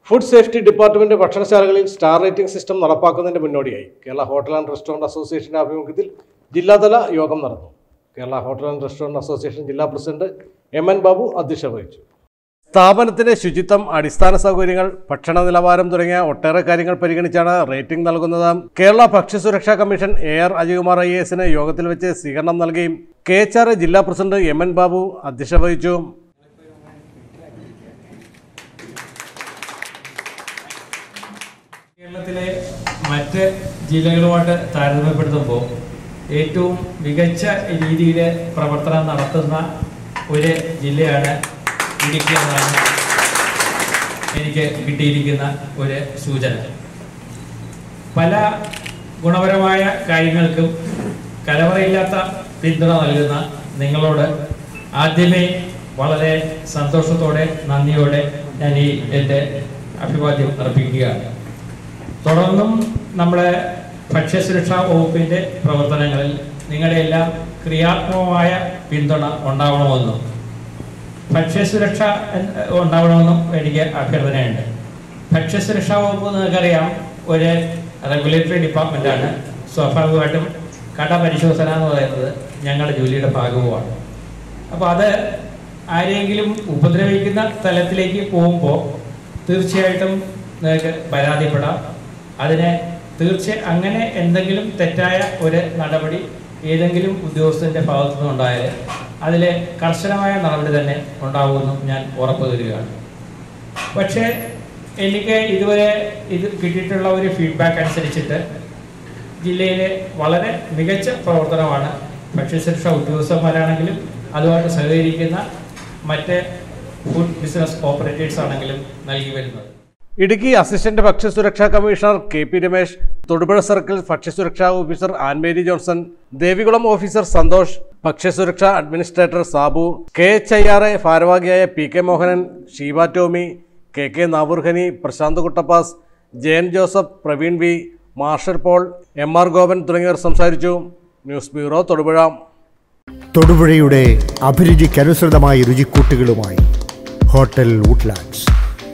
food safety department ഭക്ഷണശാലകളിൽ star rating system നടപ്പാക്കുന്നതിന്റെ മുന്നോടിയായി കേരള ഹോട്ടൽ ആൻഡ് റെസ്റ്റോറന്റ് അസോസിയേഷന്റെ ആഭിമുഖ്യത്തിൽ ജില്ലാതല യോഗം നടന്നു Kerala hotel and restaurant association ജില്ലാ പ്രസിഡന്റ് എം എൻ ബാബു അധ്യക്ഷത വഹിച്ചു സ്ഥാപനത്തിന്റെ ശുചിത്വം അടിസ്ഥാന സൗകര്യങ്ങൾ ഭക്ഷണ നിലവാരം തുടങ്ങിയ ഒട്ടേറെ കാര്യങ്ങൾ പരിഗണിച്ചാണ് റേറ്റിംഗ് നൽകുന്നത് കേരള ഭക്ഷ്യസുരക്ഷാ commission A R Ajayakumar I എസിന് യോഗത്തിൽ വെച്ച് സ്വീകരണം നൽകി കെ എച്ച് ആർ ജില്ലാ പ്രസിഡന്റ് എം എൻ ബാബു അധ്യക്ഷത വഹിച്ചു കേരളത്തിലെ മറ്റ് ജില്ലകളുമായിട്ട് താരതമ്യപ്പെടുത്തുമ്പോൾ ഏറ്റവും മികച്ച രീതിയിൽ പ്രവർത്തനം നടത്തുന്ന ഒരു ജില്ലയാണ് ഇടുക്കി എന്നാണ് എനിക്ക് കിട്ടിയിരിക്കുന്ന ഒരു സൂചന പല ഗുണപരമായ കാര്യങ്ങൾക്കും കലവറയില്ലാത്ത പിന്തുണ നൽകുന്ന നിങ്ങളോട് ആദ്യമേ വളരെ സന്തോഷത്തോടെ നന്ദിയോടെ ഞാൻ ഈ എൻ്റെ അഭിവാദ്യം അർപ്പിക്കുകയാണ് തുടർന്നും നമ്മുടെ ഭക്ഷ്യസുരക്ഷാ വകുപ്പിന്റെ പ്രവർത്തനങ്ങളിൽ നിങ്ങളുടെ എല്ലാം ക്രിയാത്മകമായ പിന്തുണ ഉണ്ടാവണമെന്നും ഭക്ഷ്യസുരക്ഷ എന്ന് ഉണ്ടാവണമെന്നും എനിക്ക് അഭ്യർത്ഥനയുണ്ട് ഭക്ഷ്യസുരക്ഷാ വകുപ്പ് നിങ്ങൾക്കറിയാം ഒരു റെഗുലേറ്ററി ഡിപ്പാർട്ട്മെന്റാണ് സ്വാഭാവികമായിട്ടും കട പരിശോധന എന്ന് പറയുന്നത് ഞങ്ങളുടെ ജോലിയുടെ ഭാഗവുമാണ് അപ്പോൾ അത് ആരെങ്കിലും ഉപദ്രവിക്കുന്ന തലത്തിലേക്ക് പോകുമ്പോൾ തീർച്ചയായിട്ടും നിങ്ങൾക്ക് പരാതിപ്പെടാം അതിനെ തീർച്ച അങ്ങനെ എന്തെങ്കിലും തെറ്റായ ഒരു നടപടി ഏതെങ്കിലും ഉദ്യോഗസ്ഥന്റെ ഭാഗത്തു നിന്നുണ്ടായാൽ അതിലെ കർശനമായ നടപടി തന്നെ ഉണ്ടാവുമെന്നും ഞാൻ ഉറപ്പു തരികയാണ് പക്ഷേ എനിക്ക് ഇതുവരെ ഇത് കിട്ടിയിട്ടുള്ള ഒരു ഫീഡ്ബാക്ക് അനുസരിച്ചിട്ട് ജില്ലയിലെ വളരെ മികച്ച പ്രവർത്തനമാണ് ഭക്ഷ്യസുരക്ഷാ ഉദ്യോഗസ്ഥന്മാരാണെങ്കിലും അതുമായിട്ട് സഹകരിക്കുന്ന മറ്റ് ഫുഡ് ബിസിനസ് ഓപ്പറേറ്റേഴ്സ് ആണെങ്കിലും നൽകി വരുന്നത് ഇടുക്കി അസിസ്റ്റന്റ് ഭക്ഷ്യസുരക്ഷാ commissioner K P Ramesh Thodupuzha circle ഭക്ഷ്യസുരക്ഷാ officer Annmary Johnson Devikulam officer Santhosh ഭക്ഷ്യസുരക്ഷാ administrator Sabu K H I R A ഭാരവാഹിയായ P K Mohanan Sheeba Tomy K K Navoorkhani Prashanth Kuttappas Jayan Joseph Praveen V Marshal Paul M R Gopan തുടങ്ങിയവർ സംസാരിച്ചു ന്യൂസ് ബ്യൂറോ തൊടുപുഴ തൊടുപുഴയുടെ അഭിരുചിക്കനുസൃതമായ രുചിക്കൂട്ടുകളുമായി ഹോട്ടൽ വുഡ്ലാൻഡ്സ്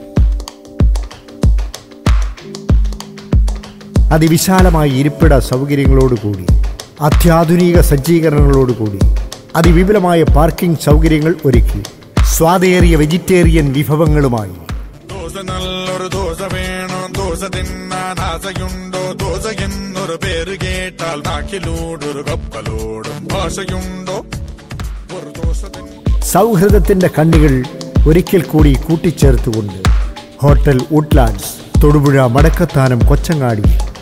അതിവിശാലമായ ഇരിപ്പിട സൗകര്യങ്ങളോടുകൂടി അത്യാധുനിക സജ്ജീകരണങ്ങളോടുകൂടി അതിവിപുലമായ പാർക്കിംഗ് സൗകര്യങ്ങൾ ഒരുക്കി സ്വാദേറിയ വെജിറ്റേറിയൻ വിഭവങ്ങളുമായി ദോശ നല്ലൊരു ദോശ വേണം ദോശ തിന്നാൻ ആശയുണ്ടോ ദോശ എന്നൊരു പേര് കേട്ടാൽ നാക്കിലൂടൊരു കപ്പലോടും ഭാഷയുണ്ടോ ഒരു ദോശ തിന്ന സൗഹൃദത്തിന്റെ കണ്ണികൾ ഒരിക്കൽ കൂടി കൂട്ടിച്ചേർത്തുകൊണ്ട് ഹോട്ടൽ വുഡ്ലാൻഡ്സ് തൊടുപുഴ മടക്കത്താനം കൊച്ചങ്ങാടി